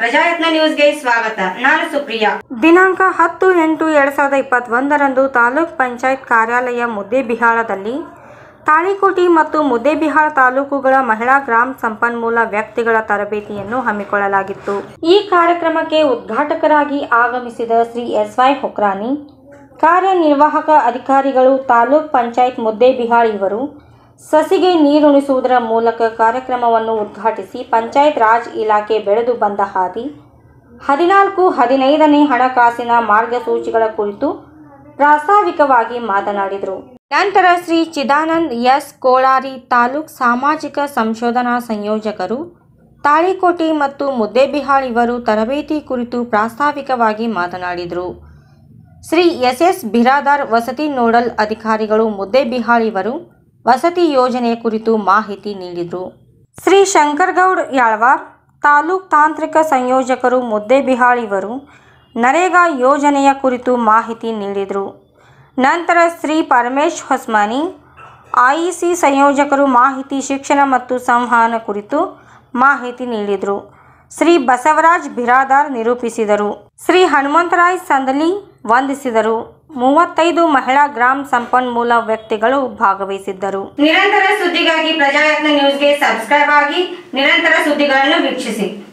ಪ್ರಜಾಯತ್ನ ನ್ಯೂಸ್ಗೆ ಸ್ವಾಗತ ನಾನು ಸುಪ್ರಿಯಾ ದಿನಾಂಕ ಹತ್ತು ಎಂಟು ಎರಡು ಸಾವಿರದ ಇಪ್ಪತ್ತೊಂದರಂದು ತಾಲೂಕ್ ಪಂಚಾಯತ್ ಕಾರ್ಯಾಲಯ ಮುದ್ದೇಬಿಹಾಳದಲ್ಲಿ ತಾಳಿಕೋಟಿ ಮತ್ತು ಮುದ್ದೇಬಿಹಾಳ ತಾಲೂಕುಗಳ ಮಹಿಳಾ ಗ್ರಾಮ ಸಂಪನ್ಮೂಲ ವ್ಯಕ್ತಿಗಳ ತರಬೇತಿಯನ್ನು ಹಮ್ಮಿಕೊಳ್ಳಲಾಗಿತ್ತು ಈ ಕಾರ್ಯಕ್ರಮಕ್ಕೆ ಉದ್ಘಾಟಕರಾಗಿ ಆಗಮಿಸಿದ ಶ್ರೀ ಎಸ್ ವೈ ಹೊಕ್ರಾನಿ ಕಾರ್ಯನಿರ್ವಾಹಕ ಅಧಿಕಾರಿಗಳು ತಾಲೂಕ್ ಪಂಚಾಯತ್ ಮುದ್ದೇಬಿಹಾಳ್ ಇವರು ಸಸಿಗೆ ನೀರುಣಿಸುವುದರ ಮೂಲಕ ಕಾರ್ಯಕ್ರಮವನ್ನು ಉದ್ಘಾಟಿಸಿ ಪಂಚಾಯತ್ ರಾಜ್ ಇಲಾಖೆ ಬೆಳೆದು ಬಂದ ಹಾದಿ ಹದಿನಾಲ್ಕು ಹದಿನೈದನೇ ಹಣಕಾಸಿನ ಮಾರ್ಗಸೂಚಿಗಳ ಕುರಿತು ಪ್ರಾಸ್ತಾವಿಕವಾಗಿ ಮಾತನಾಡಿದರು ನಂತರ ಶ್ರೀ ಚಿದಾನಂದ್ ಎಸ್ ಕೋಳಾರಿ ತಾಲೂಕ್ ಸಾಮಾಜಿಕ ಸಂಶೋಧನಾ ಸಂಯೋಜಕರು ತಾಳಿಕೋಟೆ ಮತ್ತು ಮುದ್ದೇಬಿಹಾಳ್ ಇವರು ತರಬೇತಿ ಕುರಿತು ಪ್ರಾಸ್ತಾವಿಕವಾಗಿ ಮಾತನಾಡಿದರು ಶ್ರೀ ಎಸ್ ಎಸ್ ಬಿರಾದಾರ್ ವಸತಿ ನೋಡಲ್ ಅಧಿಕಾರಿಗಳು ಮುದ್ದೇಬಿಹಾಳ್ ಇವರು ವಸತಿ ಯೋಜನೆಯ ಕುರಿತು ಮಾಹಿತಿ ನೀಡಿದರು ಶ್ರೀ ಶಂಕರಗೌಡ್ ಯಾಳ್ವಾರ್ ತಾಲೂಕ್ ತಾಂತ್ರಿಕ ಸಂಯೋಜಕರು ಮುದ್ದೇಬಿಹಾಳ್ ಇವರು ನರೇಗಾ ಯೋಜನೆಯ ಕುರಿತು ಮಾಹಿತಿ ನೀಡಿದರು ನಂತರ ಶ್ರೀ ಪರಮೇಶ್ ಹೊಸ್ಮಾನಿ ಐಇಸಿ ಸಂಯೋಜಕರು ಮಾಹಿತಿ ಶಿಕ್ಷಣ ಮತ್ತು ಸಂವಹನ ಕುರಿತು ಮಾಹಿತಿ ನೀಡಿದರು ಶ್ರೀ ಬಸವರಾಜ್ ಬಿರಾದಾರ್ ನಿರೂಪಿಸಿದರು ಶ್ರೀ ಹನುಮಂತರಾಯ್ ಸಂದಲಿ ವಂದಿಸಿದರು ಮೂವತ್ತೈದು ಮಹಿಳಾ ಗ್ರಾಮ ಸಂಪನ್ಮೂಲ ವ್ಯಕ್ತಿಗಳು ಭಾಗವಹಿಸಿದ್ದರು ನಿರಂತರ ಸುದ್ದಿಗಾಗಿ ಪ್ರಜಾಯತ್ನ ನ್ಯೂಸ್ಗೆ ಸಬ್ಸ್ಕ್ರೈಬ್ ಆಗಿ ನಿರಂತರ ಸುದ್ದಿಗಳನ್ನು ವೀಕ್ಷಿಸಿ